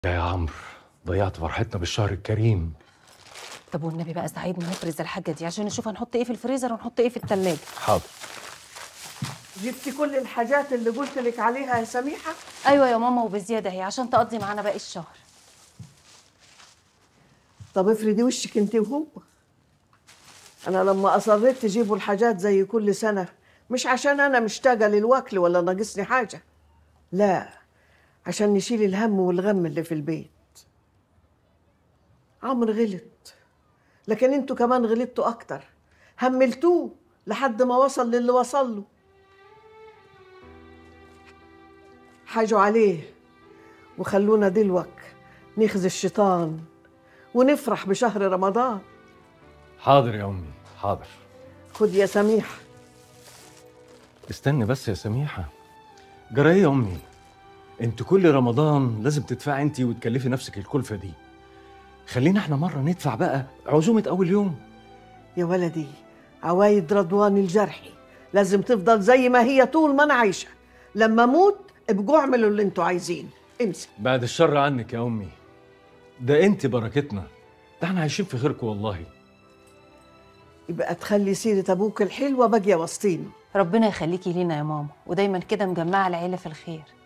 يا عمرو ضيعت فرحتنا بالشهر الكريم طب والنبي بقى ساعدني نفرز الحاجه دي عشان نشوف هنحط ايه في الفريزر ونحط ايه في التلاجة حاضر جبتي كل الحاجات اللي قلت لك عليها يا سميحه ايوه يا ماما وبزياده هي عشان تقضي معانا باقي الشهر طب افردي وشك انت وهو انا لما اصريت تجيبوا الحاجات زي كل سنه مش عشان انا مشتاقه للوكل ولا ناقصني حاجه لا عشان نشيل الهم والغم اللي في البيت عمرو غلط لكن انتوا كمان غلطتوا اكتر هملتوه لحد ما وصل للي وصل له حاجوا عليه وخلونا دلوك نخزي الشيطان ونفرح بشهر رمضان حاضر يا امي حاضر خد يا سميحه استني بس يا سميحه جرى ايه يا امي انت كل رمضان لازم تدفعي انت وتكلفي نفسك الكلفه دي خلينا احنا مره ندفع بقى عزومه اول يوم يا ولدي عوايد رضوان الجرحي لازم تفضل زي ما هي طول ما انا عايشه لما اموت ابقوا اعملوا اللي انتوا عايزين امسك بعد الشر عنك يا امي ده انت بركتنا ده احنا عايشين في خيركم والله يبقى تخلي سيره ابوك الحلوه باقيه وسطينا ربنا يخليكي لينا يا ماما ودايما كده مجمعه العيله في الخير